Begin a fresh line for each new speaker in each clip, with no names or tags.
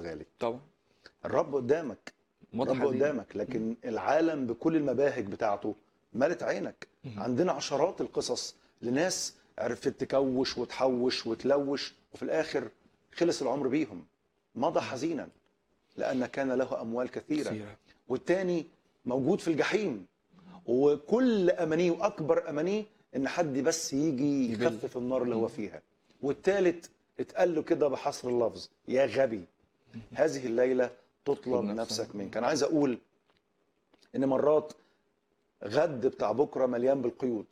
غالي
طبعا
الرب قدامك
واضح
الرب قدامك لكن العالم بكل المباهج بتاعته مالت عينك عندنا عشرات القصص لناس عرفت تكوش وتحوش وتلوش وفي الاخر خلص العمر بيهم مضى حزينا لان كان له اموال كثيره
كثيرة.
والتاني موجود في الجحيم وكل امانيه واكبر امانيه ان حد بس يجي
يبل.
يخفف النار اللي هو فيها والتالت اتقال له كده بحصر اللفظ يا غبي هذه الليله تطلب
خد نفسك.
نفسك منك انا عايز اقول ان مرات غد بتاع بكره مليان بالقيود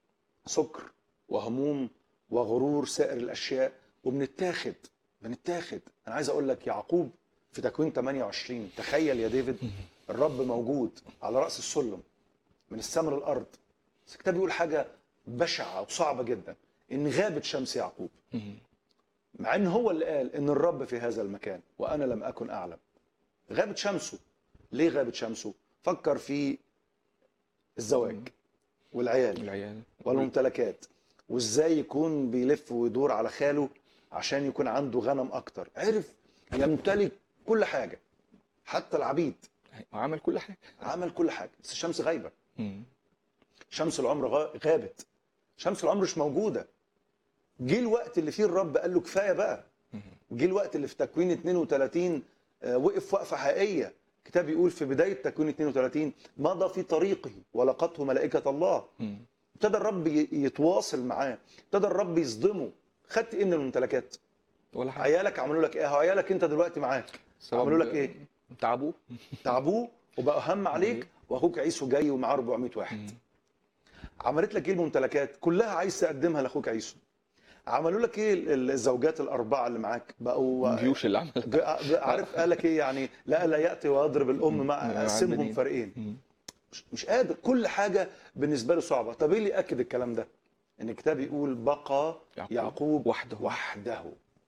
سكر وهموم وغرور سائر الاشياء وبنتاخد بنتاخد انا عايز اقول لك يعقوب في تكوين 28 تخيل يا ديفيد الرب موجود على راس السلم من السماء للارض بس الكتاب بيقول حاجه بشعه وصعبه جدا ان غابت شمس يعقوب
مم.
مع ان هو اللي قال ان الرب في هذا المكان وانا لم اكن اعلم غابت شمسه ليه غابت شمسه فكر في الزواج والعيال
العيال
والممتلكات وازاي يكون بيلف ويدور على خاله عشان يكون عنده غنم اكتر عرف يمتلك كل حاجه حتى العبيد
عمل كل حاجه
عمل كل حاجه بس الشمس غايبه
مم.
شمس العمر غا- غابت شمس العمر مش موجوده جه الوقت اللي فيه الرب قال له كفايه بقى جه الوقت اللي في تكوين 32 آه، وقف وقفه حقيقيه الكتاب يقول في بدايه تكوين 32 مضى في طريقه ولقته ملائكه الله
مم.
ابتدى الرب ي- يتواصل معاه ابتدى الرب يصدمه خدت ايه من الممتلكات
ولا حاجه
عيالك عملوا لك ايه هو عيالك انت دلوقتي معاك
سبب-
عملوا لك ايه
تعبوه
تعبوه وبقى هم عليك واخوك عيسو جاي ومعاه 400 واحد
مم.
عملت لك ايه الممتلكات كلها عايز تقدمها لاخوك عيسو عملوا لك ايه ال- الزوجات الاربعه اللي معاك بقوا
الجيوش اللي عملها
ب- ب- عارف قال لك ايه يعني لا لا ياتي ويضرب الام مع
مع
اقسمهم
البنين.
فريقين
مم.
مش- مش قادر كل حاجه بالنسبه له صعبه طب ايه اللي ياكد الكلام ده ان الكتاب يقول بقى
يعقوب
يعقوب
وحده.
وحده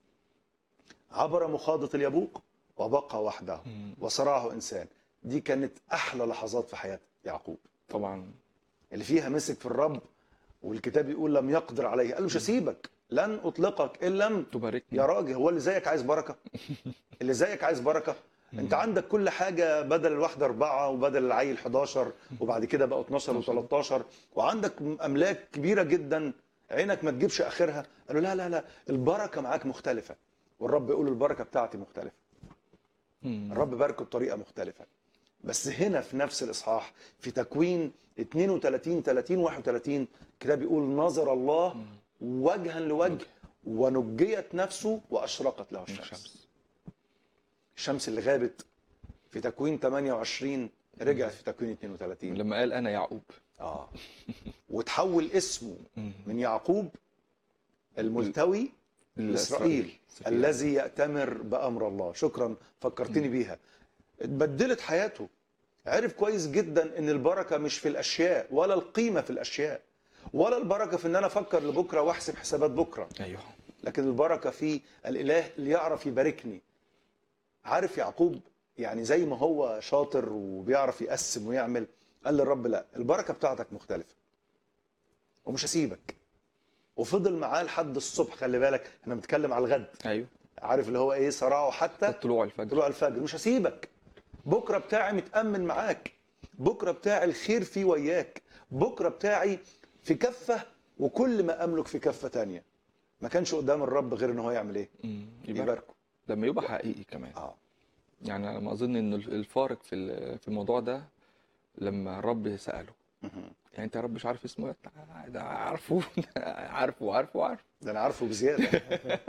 عبر مخاضة اليبوق وبقى وحده
مم.
وصرعه إنسان دي كانت أحلى لحظات في حياة يعقوب
طبعا
اللي فيها مسك في الرب والكتاب يقول لم يقدر عليه قال له مش هسيبك لن أطلقك إن لم
تباركني
يا راجل هو اللي زيك عايز بركة اللي زيك عايز بركة انت عندك كل حاجة بدل الواحدة أربعة وبدل العيل 11 وبعد كده بقوا 12 و13 وعندك أملاك كبيرة جدا عينك ما تجيبش آخرها قالوا لا لا لا البركة معاك مختلفة والرب يقول البركة بتاعتي مختلفة
مم.
الرب باركه بطريقة مختلفة بس هنا في نفس الإصحاح في تكوين 32 30 31 الكتاب يقول نظر الله وجها لوجه ونجيت نفسه وأشرقت له الشمس
الشمس
الشمس اللي غابت في تكوين 28 رجعت في تكوين 32
لما قال انا يعقوب
اه وتحول اسمه
مم.
من يعقوب الملتوي لاسرائيل الذي يأتمر بأمر الله شكرا فكرتني بيها اتبدلت حياته عرف كويس جدا ان البركه مش في الاشياء ولا القيمه في الاشياء ولا البركه في ان انا افكر لبكره واحسب حسابات بكره
ايوه
لكن البركه في الاله اللي يعرف يباركني عارف يعقوب يعني زي ما هو شاطر وبيعرف يقسم ويعمل قال للرب لا البركه بتاعتك مختلفه ومش هسيبك وفضل معاه لحد الصبح خلي بالك احنا بنتكلم على الغد
ايوه
عارف اللي هو ايه صراعه حتى
طلوع الفجر
طلوع الفجر مش هسيبك بكره بتاعي متامن معاك بكره بتاعي الخير فيه وياك بكره بتاعي في كفه وكل ما املك في كفه تانية ما كانش قدام الرب غير ان هو يعمل ايه
مم. يبارك
يباركه
لما يبقى حقيقي كمان
اه
يعني انا ما اظن ان الفارق في ال- في الموضوع ده لما الرب ساله
مهم.
يعني انت يا رب مش عارف اسمه إيه؟ ده عارفه عارفه عارفه عارفه
ده انا عارفه بزياده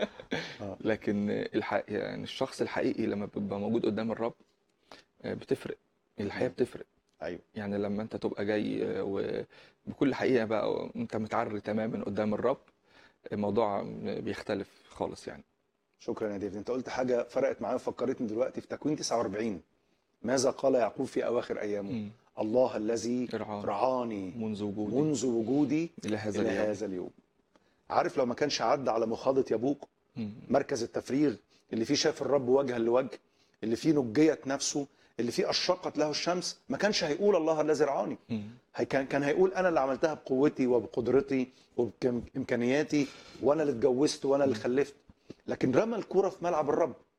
لكن الحق يعني الشخص الحقيقي لما بيبقى موجود قدام الرب آه، بتفرق الحقيقه بتفرق
ايوه
يعني لما انت تبقى جاي آه، وبكل حقيقه بقى انت متعري تماما قدام الرب الموضوع بيختلف خالص يعني
شكرا يا ديفيد انت قلت حاجه فرقت معايا وفكرتني دلوقتي في تكوين 49 ماذا قال يعقوب في اواخر ايامه
مم.
الله الذي
رعاني.
رعاني
منذ وجودي
منذ وجودي
الى هذا
الى
اليوم
هذا اليوم عارف لو ما كانش عدى على مخاضة يبوق
مم.
مركز التفريغ اللي فيه شاف الرب وجها لوجه اللي فيه نجيت نفسه اللي فيه أشرقت له الشمس ما كانش هيقول الله الذي رعاني
مم.
هي كان كان هيقول انا اللي عملتها بقوتي وبقدرتي وبامكانياتي وانا اللي اتجوزت وانا اللي خلفت لكن رمى الكرة في ملعب الرب